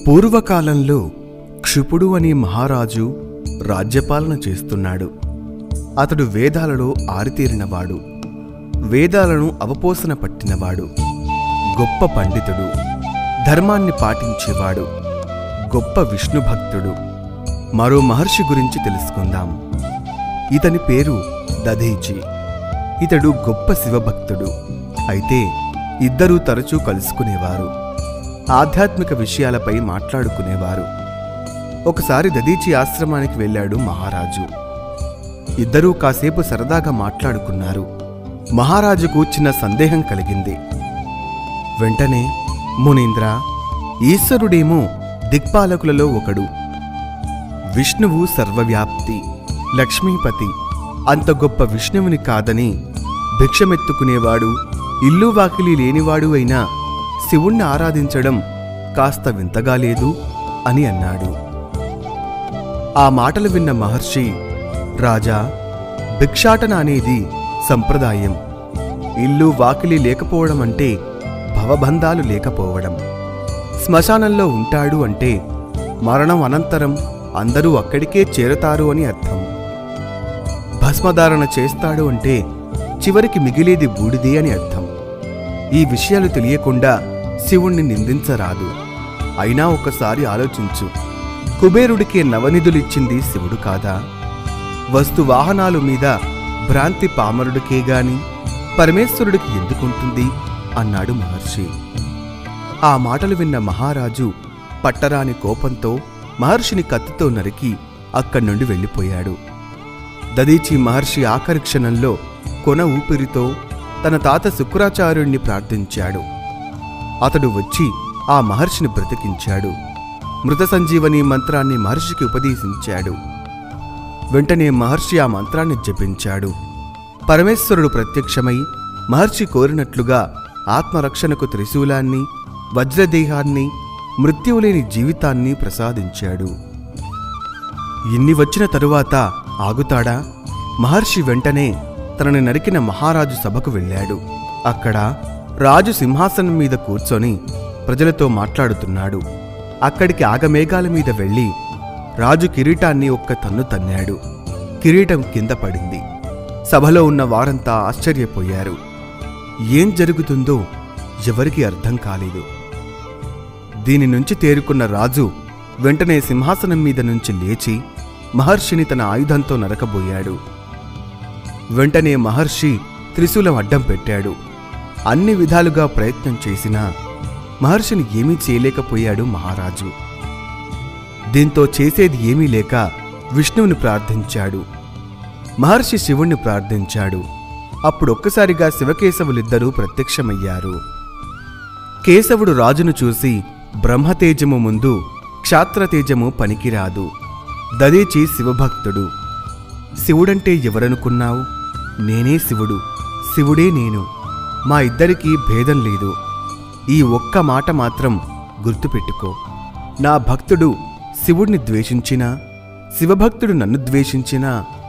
పూర్వకాలంలో క్షిపుడు అనే మహారాజు రాజ్యపాలన చేస్తున్నాడు అతడు వేదాలలో ఆరితేరినవాడు వేదాలను అవపోసన పట్టినవాడు గొప్ప పండితుడు ధర్మాన్ని పాటించేవాడు గొప్ప విష్ణు భక్తుడు మరో మహర్షి గురించి తెలుసుకుందాం ఇతని పేరు దధీచి ఇతడు గొప్ప శివభక్తుడు అయితే ఇద్దరూ తరచూ కలుసుకునేవారు ఆధ్యాత్మిక విషయాలపై మాట్లాడుకునేవారు ఒకసారి దదీచి ఆశ్రమానికి వెళ్ళాడు మహారాజు ఇద్దరూ కాసేపు సరదాగా మాట్లాడుకున్నారు మహారాజుకు చిన్న సందేహం కలిగింది వెంటనే మునీంద్ర ఈశ్వరుడేమో దిక్పాలకులలో ఒకడు విష్ణువు సర్వవ్యాప్తి లక్ష్మీపతి అంత గొప్ప విష్ణువుని కాదని భిక్షమెత్తుకునేవాడు ఇల్లు వాకిలి లేనివాడు అయినా శివుణ్ణి ఆరాధించడం కాస్త వింతగా లేదు అని అన్నాడు ఆ మాటలు విన్న మహర్షి రాజా భిక్షాటన అనేది సంప్రదాయం ఇల్లు వాకిలి లేకపోవడం అంటే భవబంధాలు లేకపోవడం శ్మశానంలో ఉంటాడు అంటే మరణం అనంతరం అందరూ అక్కడికే చేరతారు అని అర్థం భస్మధారణ చేస్తాడు అంటే చివరికి మిగిలేది బూడిదే అని అర్థం ఈ విషయాలు తెలియకుండా శివుణ్ణి నిందించరాదు అయినా ఒకసారి ఆలోచించు కుబేరుడికి నవనిధులిచ్చింది శివుడు కాదా వస్తు వాహనాలు మీద భ్రాంతి పామరుడికే గాని పరమేశ్వరుడికి ఎందుకుంటుంది అన్నాడు మహర్షి ఆ మాటలు విన్న మహారాజు పట్టరాని కోపంతో మహర్షిని కత్తితో నరికి అక్కడి నుండి వెళ్ళిపోయాడు దదీచి మహర్షి ఆఖరి క్షణంలో కొన ఊపిరితో తన తాత శుక్రాచార్యుణ్ణి ప్రార్థించాడు అతడు వచ్చి ఆ మహర్షిని బ్రతికించాడు మృత సంజీవని మంత్రాన్ని మహర్షికి ఉపదేశించాడు వెంటనే మహర్షి ఆ మంత్రాన్ని జపించాడు పరమేశ్వరుడు ప్రత్యక్షమై మహర్షి కోరినట్లుగా ఆత్మరక్షణకు త్రిశూలాన్ని వజ్రదేహాన్ని మృత్యువులేని జీవితాన్ని ప్రసాదించాడు ఇన్ని వచ్చిన తరువాత ఆగుతాడా మహర్షి వెంటనే తనని నరికిన మహారాజు సభకు వెళ్ళాడు అక్కడ రాజు సింహాసనం మీద కూర్చొని ప్రజలతో మాట్లాడుతున్నాడు అక్కడికి ఆగమేఘాల మీద వెళ్ళి రాజు కిరీటాన్ని ఒక్క తన్ను తన్నాడు కిరీటం కింద పడింది సభలో ఉన్న వారంతా ఆశ్చర్యపోయారు ఏం జరుగుతుందో ఎవరికీ అర్థం కాలేదు దీని నుంచి తేరుకున్న రాజు వెంటనే సింహాసనం మీద నుంచి లేచి మహర్షిని తన ఆయుధంతో నరకబోయాడు వెంటనే మహర్షి త్రిశూలం అడ్డం పెట్టాడు అన్ని విధాలుగా ప్రయత్నం చేసినా మహర్షిని ఏమీ చేయలేకపోయాడు మహారాజు దీంతో చేసేది ఏమీ లేక విష్ణువుని ప్రార్థించాడు మహర్షి శివుణ్ణి ప్రార్థించాడు అప్పుడు ఒక్కసారిగా శివకేశవులిద్దరూ ప్రత్యక్షమయ్యారు కేశవుడు రాజును చూసి బ్రహ్మతేజము ముందు క్షాత్రతేజము పనికిరాదు దదీచి శివభక్తుడు శివుడంటే ఎవరనుకున్నావు నేనే శివుడు శివుడే నేను మా ఇద్దరికీ భేదం లేదు ఈ ఒక్క మాట మాత్రం గుర్తుపెట్టుకో నా భక్తుడు శివుడిని ద్వేషించినా శివభక్తుడు నన్ను ద్వేషించినా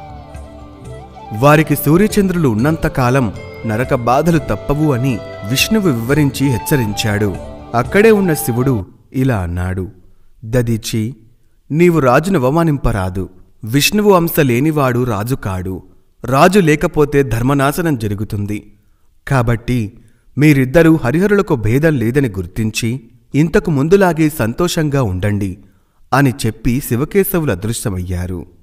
వారికి సూర్యచంద్రులు ఉన్నంతకాలం నరక బాధలు తప్పవు అని విష్ణువు వివరించి హెచ్చరించాడు అక్కడే ఉన్న శివుడు ఇలా అన్నాడు దదిచి నీవు రాజును అవమానింపరాదు విష్ణువు అంశ లేనివాడు రాజు కాడు రాజు లేకపోతే ధర్మనాశనం జరుగుతుంది కాబట్టి మీరిద్దరూ హరిహరులకు భేదం లేదని గుర్తించి ఇంతకు ముందులాగే సంతోషంగా ఉండండి అని చెప్పి శివకేశవులు అదృశ్యమయ్యారు